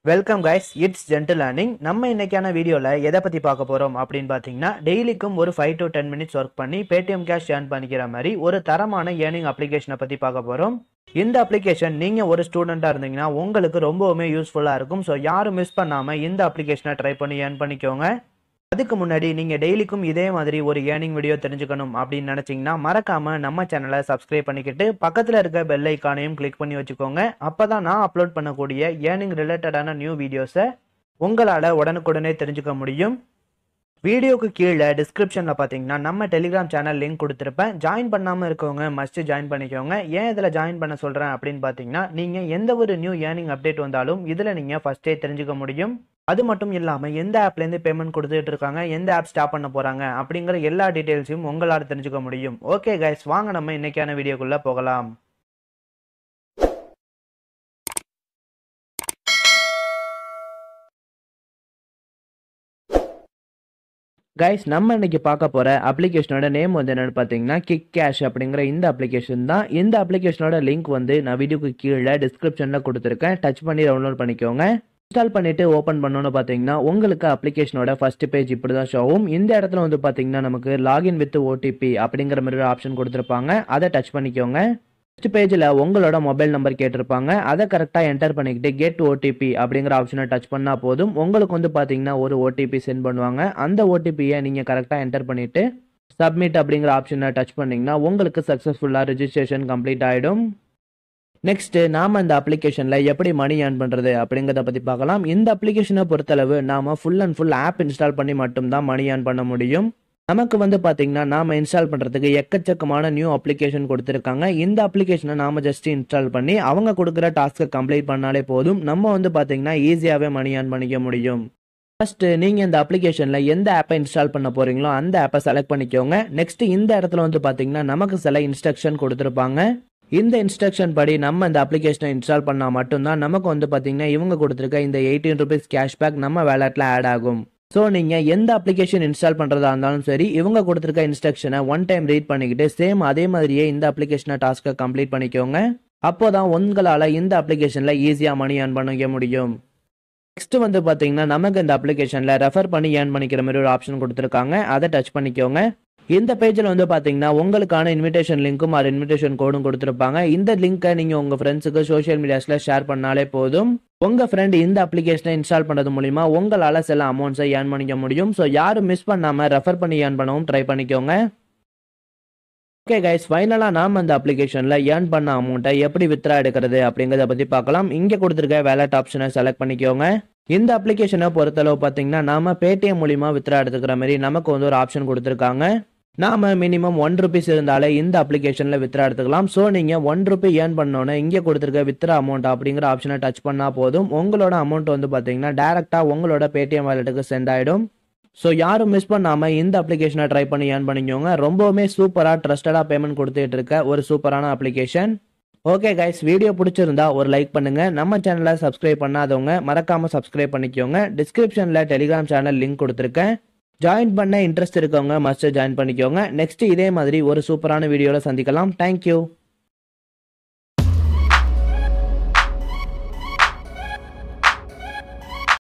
welcome guys it's gentle learning நம்ம இன்னைக்கான வீடியோவில் எதை பற்றி பார்க்க போகிறோம் அப்படின்னு பார்த்தீங்கன்னா டெய்லிக்கும் ஒரு five to ten minutes work பண்ணி பேடிஎம் கேஷ் ஏர்ன் பண்ணிக்கிற மாதிரி ஒரு தரமான ஏர்னிங் அப்ளிகேஷனை பற்றி பார்க்க போகிறோம் இந்த அப்ளிகேஷன் நீங்கள் ஒரு ஸ்டூடெண்ட்டாக இருந்தீங்கன்னா உங்களுக்கு ரொம்பவுமே யூஸ்ஃபுல்லாக இருக்கும் ஸோ யாரும் மிஸ் பண்ணாமல் இந்த அப்ளிகேஷனை ட்ரை பண்ணி ஏர்ன் பண்ணிக்கோங்க அதுக்கு முன்னாடி நீங்கள் டெய்லிக்கும் இதே மாதிரி ஒரு ஏர்னிங் வீடியோ தெரிஞ்சுக்கணும் அப்படின்னு நினச்சிங்கன்னா மறக்காமல் நம்ம சேனலை சப்ஸ்கிரைப் பண்ணிக்கிட்டு பக்கத்தில் இருக்க பெல் ஐக்கானையும் கிளிக் பண்ணி வச்சுக்கோங்க அப்போ தான் நான் அப்லோட் பண்ணக்கூடிய ஏர்னிங் ரிலேட்டடான நியூ வீடியோஸை உங்களால் உடனுக்குடனே தெரிஞ்சுக்க முடியும் வீடியோக்கு கீழே டிஸ்கிரிப்ஷனில் பார்த்தீங்கன்னா நம்ம டெலிகிராம் சேனல் லிங்க் கொடுத்துருப்பேன் ஜாயின் பண்ணாமல் இருக்கவங்க மஸ்ட்டு ஜாயின் பண்ணிக்கோங்க ஏன் இதில் ஜாயின் பண்ண சொல்கிறேன் அப்படின்னு பார்த்தீங்கன்னா நீங்கள் எந்த ஒரு நியூ ஏர்னிங் அப்டேட் வந்தாலும் இதில் நீங்கள் ஃபஸ்ட்டே தெரிஞ்சுக்க முடியும் அது மட்டும் இல்லாமல் எந்த ஆப்லேருந்து பேமெண்ட் கொடுத்துட்டு இருக்காங்க எந்த ஆப் ஸ்டாப் பண்ண போகிறாங்க அப்படிங்கிற எல்லா டீட்டெயில்ஸையும் உங்களால் தெரிஞ்சுக்க முடியும் ஓகே கைஸ் வாங்க நம்ம இன்னைக்கான வீடியோக்குள்ளே போகலாம் கைஸ் நம்ம இன்னைக்கு பார்க்க போகிற அப்ளிகேஷனோட நேம் வந்து என்னென்னு பார்த்தீங்கன்னா கிக் கேஷ் அப்படிங்கிற இந்த அப்ளிகேஷன் தான் இந்த அப்ளிகேஷனோட லிங்க் வந்து நான் வீடியோக்கு கீழே டிஸ்கிரிப்ஷனில் கொடுத்துருக்கேன் டச் பண்ணி டவுன்லோட் பண்ணிக்கோங்க இன்ஸ்டால் பண்ணிட்டு ஓப்பன் பண்ணோன்னு பார்த்தீங்கன்னா உங்களுக்கு அப்ளிகேஷனோட ஃபர்ஸ்ட் பேஜ் இப்படி தான் ஷோ ஆகும் இந்த இடத்துல வந்து பார்த்தீங்கன்னா நமக்கு லாகின் வித் ஓடிபி அப்படிங்கிற மாதிரி ஒரு ஆப்ஷன் கொடுத்துருப்பாங்க அதை டச் பண்ணிக்கோங்க ஃபர்ஸ்ட் பேஜில் உங்களோட மொபைல் நம்பர் கேட்டிருப்பாங்க அதை கரெக்டாக என்டர் பண்ணிக்கிட்டு கெட் ஓடிபி அப்படிங்கிற ஆப்ஷனை டச் பண்ணால் போதும் உங்களுக்கு வந்து பார்த்தீங்கன்னா ஒரு ஓடிபி சென்ட் பண்ணுவாங்க அந்த ஓடிபியை நீங்கள் கரெக்டாக என்டர் பண்ணிவிட்டு சப்மிட் அப்படிங்கிற ஆப்ஷனை டச் பண்ணிங்கன்னா உங்களுக்கு சக்ஸஸ்ஃபுல்லாக ரிஜிஸ்ட்ரேஷன் கம்ப்ளீட் ஆகிடும் நெக்ஸ்ட்டு நாம் இந்த அப்ளிகேஷனில் எப்படி மணி ஏர்ன் பண்ணுறது அப்படிங்கிறத பற்றி பார்க்கலாம் இந்த அப்ளிகேஷனை பொறுத்தளவு நாம் full and full app install பண்ணி மட்டும்தான் மணி ஏர்ன் பண்ண முடியும் நமக்கு வந்து பார்த்தீங்கன்னா நாம் இன்ஸ்டால் பண்ணுறதுக்கு எக்கச்சக்கமான நியூ அப்ளிகேஷன் கொடுத்துருக்காங்க இந்த அப்ளிகேஷனை நாம் ஜஸ்ட் இன்ஸ்டால் பண்ணி அவங்க கொடுக்குற டாஸ்க்கை கம்ப்ளீட் பண்ணாலே போதும் நம்ம வந்து பார்த்தீங்கன்னா ஈஸியாகவே மணி ஏர்ன் பண்ணிக்க முடியும் ஃபஸ்ட்டு நீங்கள் இந்த அப்ளிகேஷனில் எந்த ஆப்பை இன்ஸ்டால் பண்ண போகிறீங்களோ அந்த ஆப்பை செலக்ட் பண்ணிக்கோங்க நெக்ஸ்ட் இந்த இடத்துல வந்து பார்த்தீங்கன்னா நமக்கு சில இன்ஸ்ட்ரக்ஷன் கொடுத்துருப்பாங்க இந்த இன்ஸ்ட்ரக்ஷன் படி நம்ம இந்த அப்ளிகேஷனை இன்ஸ்டால் பண்ணால் மட்டும்தான் நமக்கு வந்து பார்த்தீங்கன்னா இவங்க கொடுத்துருக்க இந்த எயிட்டீன் ருபீஸ் கேஷ்பேக் நம்ம வேலட்டில் ஆட் ஆகும் ஸோ நீங்கள் எந்த அப்ளிகேஷன் இன்ஸ்டால் பண்ணுறதா இருந்தாலும் சரி இவங்க கொடுத்துருக்க இன்ஸ்ட்ரக்ஷனை ஒன் டைம் ரீட் பண்ணிக்கிட்டு சேம் அதே மாதிரியே இந்த அப்ளிகேஷனை டாஸ்க்கை கம்ப்ளீட் பண்ணிக்கோங்க அப்போ தான் உங்களால் இந்த அப்ளிகேஷனில் ஈஸியாக மணி ஏர்ன் பண்ணிக்க முடியும் நெக்ஸ்ட் வந்து பார்த்தீங்கன்னா நமக்கு இந்த அப்ளிகேஷனில் ரெஃபர் பண்ணி ஏர்ன் பண்ணிக்கிற மாதிரி ஒரு ஆப்ஷன் கொடுத்துருக்காங்க அதை டச் பண்ணிக்கோங்க இந்த பேஜில் வந்து பார்த்தீங்கன்னா உங்களுக்கான இன்விடேஷன் லிங்க்கும் அது இன்விடேஷன் கோடும் கொடுத்துருப்பாங்க இந்த லிங்க்கை நீங்கள் உங்கள் ஃப்ரெண்ட்ஸுக்கு சோஷியல் மீடியாஸில் ஷேர் பண்ணாலே போதும் உங்கள் ஃப்ரெண்ட் இந்த அப்ளிகேஷனை இன்ஸ்டால் பண்ணுறது மூலிமா உங்களால் சில அமௌண்ட்ஸை ஏர்ன் பண்ணிக்க முடியும் ஸோ யாரும் மிஸ் பண்ணாமல் ரெஃபர் பண்ணி ஏர்ன் பண்ணவும் ட்ரை பண்ணிக்கோங்க ஓகே கைஸ் ஃபைனலாக நாம் அந்த அப்ளிகேஷனில் ஏர்ன் பண்ண அமௌண்ட்டை எப்படி வித்ரா எடுக்கிறது அப்படிங்கிறத பற்றி பார்க்கலாம் இங்கே கொடுத்துருக்க வேலட் ஆப்ஷனை செலக்ட் பண்ணிக்கோங்க இந்த அப்ளிகேஷனை பொறுத்தளவு பார்த்தீங்கன்னா நாம பேடிஎம் மூலிமா வித்ரா எடுத்துக்கிற மாதிரி நமக்கு வந்து ஒரு ஆப்ஷன் கொடுத்துருக்காங்க நாம மினிமம் ஒன் ருபீஸ் இருந்தாலே இந்த அப்ளிகேஷனில் வித்ரா எடுத்துக்கலாம் ஸோ நீங்கள் ஒன் ருபி ஏர்ன் பண்ணோன்னே இங்கே கொடுத்துருக்க வித்ரா அமௌண்ட் அப்படிங்கிற ஆப்ஷனை டச் பண்ணால் போதும் உங்களோட அமௌண்ட் வந்து பார்த்தீங்கன்னா டேரெக்டாக உங்களோட பேடிஎம் வாலெட்டுக்கு சென்ட் ஆகிடும் ஸோ யாரும் மிஸ் பண்ணாமல் இந்த அப்ளிகேஷனை ட்ரை பண்ணி ஏர்ன் பண்ணிக்கோங்க ரொம்பவுமே சூப்பராக ட்ரஸ்டடாக பேமெண்ட் கொடுத்துட்டு இருக்க ஒரு சூப்பரான அப்ளிகேஷன் ஓகே கைஸ் வீடியோ பிடிச்சிருந்தா ஒரு லைக் பண்ணுங்க நம்ம சேனலை சப்ஸ்கிரைப் பண்ணாதவங்க மறக்காம சப்ஸ்கிரைப் பண்ணிக்கோங்க டிஸ்கிரிப்ஷனில் டெலிகிராம் சேனல் லிங்க் கொடுத்துருக்கேன் ஜாயின் பண்ண இன்ட்ரெஸ்ட் இருக்கவங்க மஸ்ட் ஜாயின் பண்ணிக்கோங்க நெக்ஸ்ட் இதே மாதிரி ஒரு சூப்பரான வீடியோவில் சந்திக்கலாம் தேங்க்யூ